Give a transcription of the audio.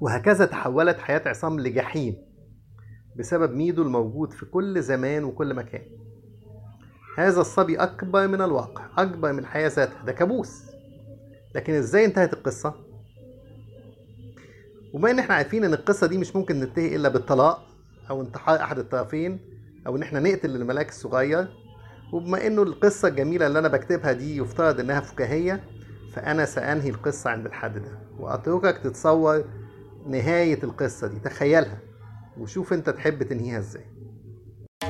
وهكذا تحولت حياة عصام لجحيم بسبب ميدو الموجود في كل زمان وكل مكان هذا الصبي أكبر من الواقع أكبر من الحياة ذاتها ده كابوس لكن إزاي انتهت القصة؟ وبما إن إحنا عارفين إن القصة دي مش ممكن ننتهي إلا بالطلاق أو انتحار أحد الطرفين أو إن إحنا نقتل الملاك الصغير وبما إنه القصة الجميلة اللي أنا بكتبها دي يفترض إنها فكاهية فأنا سأنهي القصة عند الحد ده وأتركك تتصور نهاية القصة دي تخيلها وشوف أنت تحب تنهيها إزاي